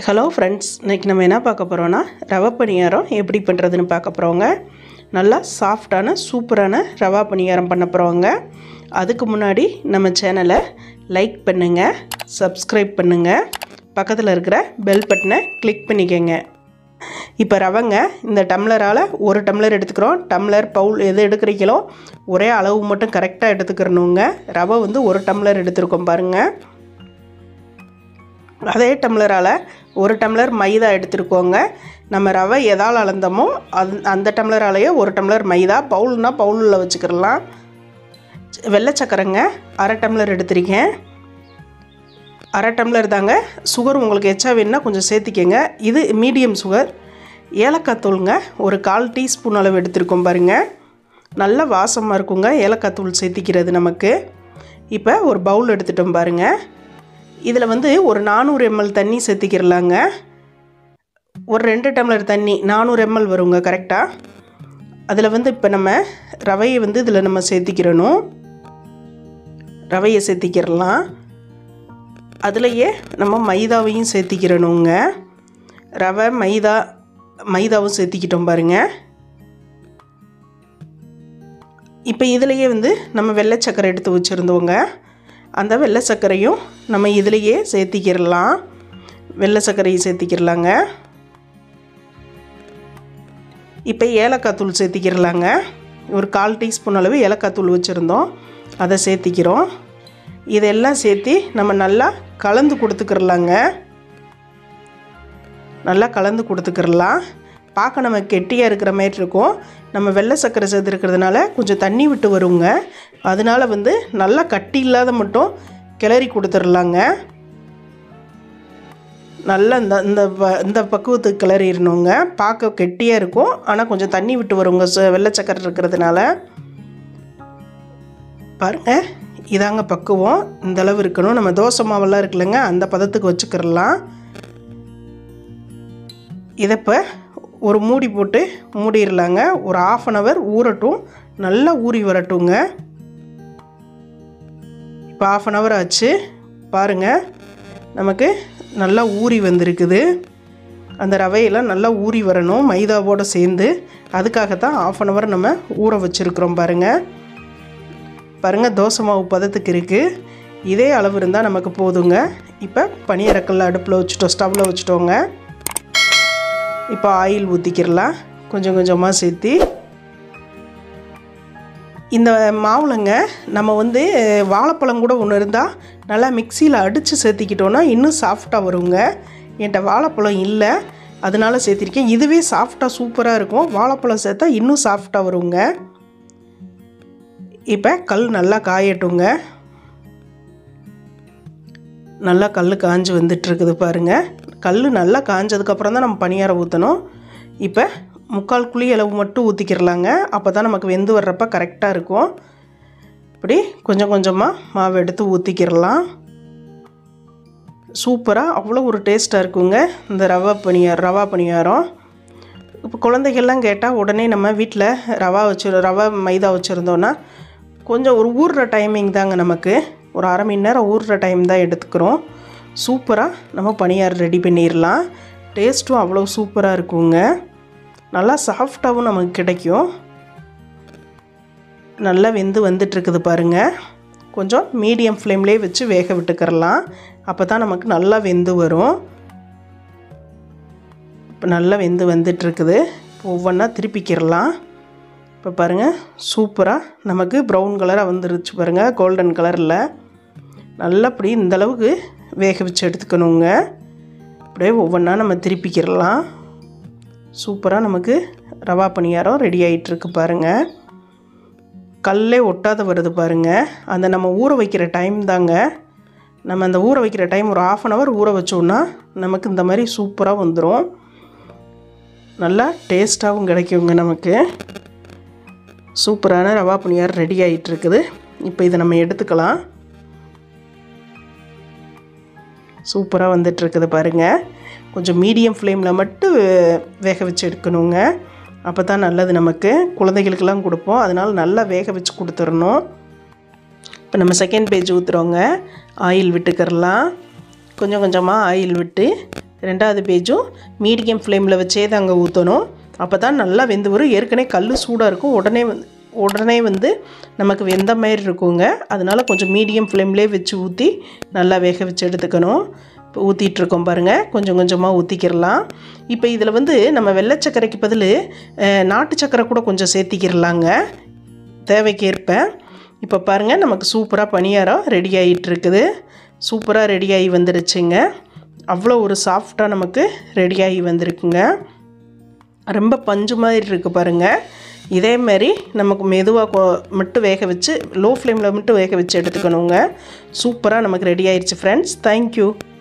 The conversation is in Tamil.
ஹலோ ஃப்ரெண்ட்ஸ் இன்றைக்கி நம்ம என்ன பார்க்க போகிறோன்னா ரவை பணியாரம் எப்படி பண்ணுறதுன்னு பார்க்க போகிறோங்க நல்லா சாஃப்டான சூப்பரான ரவா பணியாரம் பண்ண போகிறோங்க அதுக்கு முன்னாடி நம்ம சேனலை லைக் பண்ணுங்கள் சப்ஸ்கிரைப் பண்ணுங்கள் பக்கத்தில் இருக்கிற பெல் பட்டனை கிளிக் பண்ணிக்கோங்க இப்போ ரவைங்க இந்த டம்ளரால் ஒரு டம்ளர் எடுத்துக்கிறோம் டம்ளர் பவுல் எது எடுக்கிறீங்களோ ஒரே அளவு மட்டும் கரெக்டாக எடுத்துக்கிறணுங்க ரவை வந்து ஒரு டம்ளர் எடுத்துருக்கோம் பாருங்கள் அதே டம்ளரால் ஒரு டம்ளர் மைதா எடுத்துருக்கோங்க நம்ம ரவை எதால் அளந்தோமோ அது அந்த டம்ளராலேயே ஒரு டம்ளர் மைதா பவுல்னா பவுலில் வச்சுக்கிடலாம் வெள்ளை சக்கரைங்க அரை டம்ளர் எடுத்திருக்கேன் அரை டம்ளர் தாங்க சுகர் உங்களுக்கு எச்சா வேணுன்னா கொஞ்சம் சேர்த்திக்கங்க இது மீடியம் சுகர் ஏலக்காய் தூளுங்க ஒரு கால் டீஸ்பூன் அளவு எடுத்திருக்கோம் பாருங்கள் நல்ல வாசமாக இருக்குங்க ஏலக்காய் தூள் சேர்த்திக்கிறது நமக்கு இப்போ ஒரு பவுல் எடுத்துட்டோம் பாருங்கள் இதில் வந்து ஒரு நானூறு எம்எல் தண்ணி சேர்த்திக்கிறலாங்க ஒரு ரெண்டு டம்ளர் தண்ணி நானூறு எம்எல் வருங்க கரெக்டாக அதில் வந்து இப்போ நம்ம ரவையை வந்து இதில் நம்ம சேர்த்திக்கிறணும் ரவையை சேர்த்திக்கிறலாம் அதுலேயே நம்ம மைதாவையும் சேர்த்திக்கிறணுங்க ரவை மைதா மைதாவும் சேர்த்திக்கிட்டோம் பாருங்கள் இப்போ இதுலேயே வந்து நம்ம வெள்ளை சக்கரை எடுத்து வச்சுருந்தோங்க அந்த வெள்ளை சர்க்கரையும் நம்ம இதிலையே சேர்த்திக்கிடலாம் வெள்ளை சர்க்கரையை சேர்த்திக்கிடலாங்க இப்போ ஏலக்காய் தூள் சேர்த்திக்கிடலாங்க ஒரு கால் டீஸ்பூன் அளவு ஏலக்காய் தூள் வச்சுருந்தோம் அதை சேர்த்திக்கிறோம் இதெல்லாம் சேர்த்தி நம்ம நல்லா கலந்து கொடுத்துக்கிடலாங்க நல்லா கலந்து கொடுத்துக்கிடலாம் பார்க்க நம்ம கெட்டியாக இருக்கிற மாதிரி இருக்கும் நம்ம வெள்ளை சர்க்கரை சேர்த்துருக்கிறதுனால கொஞ்சம் தண்ணி விட்டு வருங்க அதனால் வந்து நல்லா கட்டி இல்லாத மட்டும் கிளறி கொடுத்துடலாங்க நல்லா இந்த இந்த ப- இந்த பக்குவத்துக்கு கிளறிடணுங்க பார்க்க கெட்டியாக இருக்கும் ஆனால் கொஞ்சம் தண்ணி விட்டு வருங்க ச- வெள்ளை சக்கரை இருக்கிறதுனால பாருங்கள் இதாங்க பக்குவம் இந்த அளவு இருக்கணும் நம்ம தோசை மாவெல்லாம் இருக்குல்லங்க அந்த பதத்துக்கு வச்சுக்கிறலாம் இதை இப்போ ஒரு மூடி போட்டு மூடிடலாங்க ஒரு ஆஃப் அன் ஹவர் ஊறட்டும் நல்லா ஊறி வரட்டுங்க இப்போ ஆஃப் அன் ஹவர் ஆச்சு பாருங்கள் நமக்கு நல்லா ஊறி வந்திருக்குது அந்த ரவையெல்லாம் நல்லா ஊறி வரணும் மைதாவோடு சேர்ந்து அதுக்காகத்தான் ஆஃப் அன் ஹவர் நம்ம ஊற வச்சுருக்குறோம் பாருங்கள் பாருங்கள் தோசை மாவு பதத்துக்கு இருக்குது இதே அளவு இருந்தால் நமக்கு போதுங்க இப்போ பனியரக்கல்ல அடுப்பில் வச்சுட்டோம் ஸ்டவ்வில் வச்சுட்டோங்க இப்போ ஆயில் ஊற்றிக்கிடலாம் கொஞ்சம் கொஞ்சமாக சேர்த்தி இந்த மாவுலங்க நம்ம வந்து வாழைப்பழம் கூட ஒன்று இருந்தால் நல்லா மிக்சியில் அடித்து சேர்த்திக்கிட்டோன்னா இன்னும் சாஃப்டாக வருங்க என்கிட்ட வாழைப்பழம் இல்லை அதனால சேர்த்திருக்கேன் இதுவே சாஃப்டாக சூப்பராக இருக்கும் வாழைப்பழம் சேர்த்தா இன்னும் சாஃப்டாக வருங்க இப்போ கல் நல்லா காயட்டுங்க நல்லா கல் காஞ்சு வந்துட்டுருக்குது பாருங்கள் கல் நல்லா காஞ்சதுக்கப்புறம் தான் நம்ம பணியாரம் ஊற்றணும் இப்போ முக்கால் குழி அளவு மட்டும் ஊற்றிக்கிறலாங்க அப்போ தான் நமக்கு வெந்து வர்றப்ப கரெக்டாக இருக்கும் இப்படி கொஞ்சம் கொஞ்சமாக மாவு எடுத்து ஊற்றிக்கிறலாம் சூப்பராக அவ்வளோ ஒரு டேஸ்ட்டாக இருக்குங்க இந்த ரவா பணியாரம் ரவா பணியாரம் இப்போ குழந்தைகள்லாம் கேட்டால் உடனே நம்ம வீட்டில் ரவா வச்சு ரவா மைதா வச்சுருந்தோன்னா கொஞ்சம் ஒரு ஊறுற டைமிங் தாங்க நமக்கு ஒரு அரை மணி நேரம் ஊறுற டைம் தான் எடுத்துக்கிறோம் சூப்பராக நம்ம பணியாரம் ரெடி பண்ணிடலாம் டேஸ்ட்டும் அவ்வளோ சூப்பராக இருக்குங்க நல்லா சாஃப்டாகவும் நமக்கு கிடைக்கும் நல்லா வெந்து வந்துட்டுருக்குது பாருங்கள் கொஞ்சம் மீடியம் ஃப்ளேம்லேயே வச்சு வேக விட்டுக்கிறலாம் அப்போ தான் நமக்கு நல்லா வெந்து வரும் இப்போ நல்லா வெந்து வந்துட்டுருக்குது ஒவ்வொன்றா திருப்பிக்கிறலாம் இப்போ பாருங்கள் சூப்பராக நமக்கு ப்ரௌன் கலராக வந்துருச்சு பாருங்கள் கோல்டன் கலரில் நல்லா இப்படி இந்த அளவுக்கு வேக வச்சு எடுத்துக்கணுங்க அப்படியே ஒவ்வொன்றா நம்ம திருப்பிக்கிறலாம் சூப்பராக நமக்கு ரவா பணியாரம் ரெடி ஆகிட்டுருக்கு பாருங்கள் கல்லே ஒட்டாத வருது பாருங்கள் அந்த நம்ம ஊற வைக்கிற டைம் தாங்க நம்ம அந்த ஊற வைக்கிற டைம் ஒரு ஆஃப் அன் ஹவர் ஊற வச்சோன்னா நமக்கு இந்த மாதிரி சூப்பராக வந்துடும் நல்லா டேஸ்ட்டாகவும் கிடைக்குங்க நமக்கு சூப்பரான ரவா பணியார் ரெடி ஆகிட்டு இருக்குது இப்போ இதை நம்ம எடுத்துக்கலாம் சூப்பராக வந்துட்டுருக்குது பாருங்கள் கொஞ்சம் மீடியம் ஃப்ளேமில் மட்டும் வேக வச்சு எடுக்கணுங்க அப்போ தான் நல்லது நமக்கு குழந்தைகளுக்கெல்லாம் கொடுப்போம் அதனால் நல்லா வேக வச்சு கொடுத்துடணும் இப்போ நம்ம செகண்ட் பேஜ் ஊற்றுறோங்க ஆயில் விட்டுக்கிறலாம் கொஞ்சம் கொஞ்சமாக ஆயில் விட்டு ரெண்டாவது பேஜும் மீடியம் ஃப்ளேமில் வச்சே தாங்க ஊற்றணும் அப்போ தான் நல்லா வெந்து வரும் ஏற்கனவே கல் சூடாக இருக்கும் உடனே வந்து உடனே வந்து நமக்கு வெந்த மாதிரி இருக்குங்க அதனால் கொஞ்சம் மீடியம் ஃப்ளேம்லேயே வச்சு ஊற்றி நல்லா வேக வச்சு எடுத்துக்கணும் இப்போ ஊற்றிட்டுருக்கோம் பாருங்கள் கொஞ்சம் கொஞ்சமாக ஊற்றிக்கிடலாம் இப்போ இதில் வந்து நம்ம வெள்ளை சர்க்கரைக்கு பதில் அஹ், நாட்டு சர்க்கரை கூட கொஞ்சம் சேர்த்திக்கிடலாங்க தேவைக்கேற்ப இப்போ பாருங்கள் நமக்கு சூப்பராக பணியாரம் ரெடி ஆகிட்டு இருக்குது சூப்பராக ரெடி ஆகி வந்துடுச்சுங்க அவ்வளோ ஒரு சாஃப்டாக நமக்கு ரெடி ஆகி வந்திருக்குங்க ரொம்ப பஞ்சு மாதிரி இருக்குது பாருங்கள் இதே மாதிரி நமக்கு மெதுவாக மட்டும் வேக வச்சு லோ ஃப்ளேமில் மட்டும் வேக வச்சு எடுத்துக்கணுங்க சூப்பராக நமக்கு ரெடி ஆயிடுச்சு ஃப்ரெண்ட்ஸ் தேங்க்யூ